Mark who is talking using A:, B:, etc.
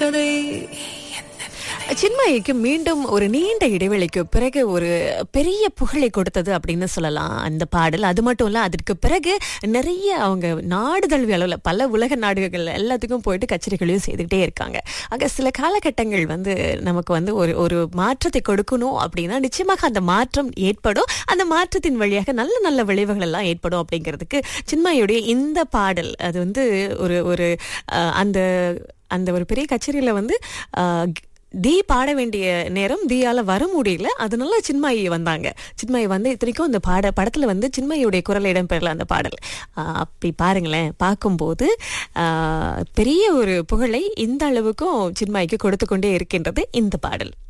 A: கதை
B: சின்மயிக்கு மீண்டும் ஒரு நீண்ட இடைவெளிக்கு பிறகு ஒரு பெரிய புகழை கொடுத்தது அப்படின்னு சொல்லலாம் அந்த பாடல் அது மட்டும் இல்ல அதற்கு பிறகு நிறைய அவங்க நாடு தழுவிய அளவில் பல உலக நாடுகள் எல்லாத்துக்கும் போயிட்டு கச்சேரிகளையும் செய்துக்கிட்டே இருக்காங்க ஆக சில காலகட்டங்கள் வந்து நமக்கு வந்து ஒரு ஒரு மாற்றத்தை கொடுக்கணும் அப்படின்னா நிச்சயமாக அந்த மாற்றம் ஏற்படும் அந்த மாற்றத்தின் வழியாக நல்ல நல்ல விளைவுகள் எல்லாம் ஏற்படும் அப்படிங்கிறதுக்கு சின்மயுடைய இந்த பாடல் அது வந்து ஒரு ஒரு அஹ், அந்த அந்த ஒரு பெரிய கச்சேரியில வந்து அஹ், தீ பாட வேண்டிய நேரம் தீயால வர முடியல அதனால சின்மாயி வந்தாங்க சின்மாயி வந்து இத்தனைக்கும் அந்த பாட படத்துல வந்து சின்மாயியுடைய குரல் இடம்பெறல அந்த பாடல் ஆஹ் அப்படி பாருங்களேன் பார்க்கும்போது ஆஹ் பெரிய ஒரு புகழை இந்த அளவுக்கும் சின்மாய்க்கு கொடுத்து கொண்டே இருக்கின்றது இந்த பாடல்